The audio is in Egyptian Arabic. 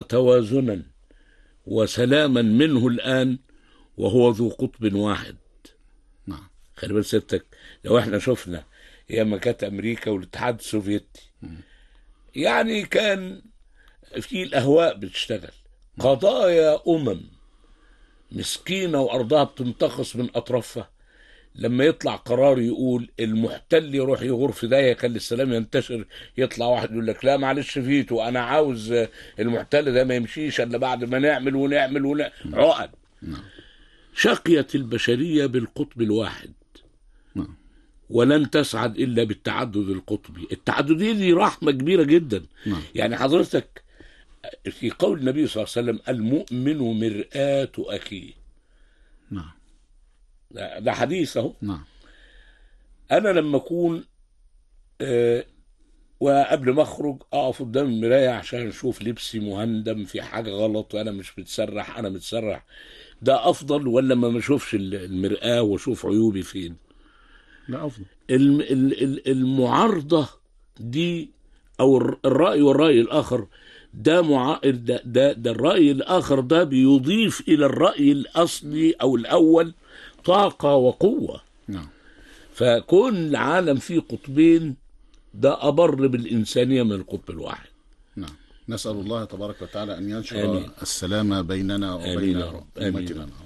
توازنا وسلاما منه الآن وهو ذو قطب واحد نعم خلي بالك سيادتك لو احنا شفنا ايام ما كانت امريكا والاتحاد السوفيتي يعني كان في الاهواء بتشتغل قضايا امم مسكينه وارضها بتنتقص من اطرافها لما يطلع قرار يقول المحتل يروح يغور في ده يخلي السلام ينتشر يطلع واحد يقول لك لا معلش فيتو انا عاوز المحتل ده ما يمشيش الا بعد ما نعمل ونعمل ونعمل عقد نعم شقيت البشريه بالقطب الواحد نعم ولن تسعد الا بالتعدد القطبي التعدديه دي رحمه كبيره جدا نعم. يعني حضرتك في قول النبي صلى الله عليه وسلم المؤمن مرآة اخيه نعم ده ده حديث اهو نعم انا لما اكون آه، وقبل ما اخرج اقف قدام المرايه عشان اشوف لبسي مهندم في حاجه غلط وانا مش متسرح انا متسرح ده افضل ولا ما اشوفش المراه واشوف عيوبي فين لا افضل الم- ال- ال- المعارضه دي او الر- الراي والراي الاخر ده مع... ده, ده, ده الراي الاخر ده بيضيف الى الراي الاصلي او الاول طاقه وقوه نعم فكون العالم فيه قطبين ده أبر بالإنسانية من القطب الواحد نعم نسأل الله تبارك وتعالى أن ينشر آمين. السلام بيننا آمين وبين يا رب. آمين. أمتنا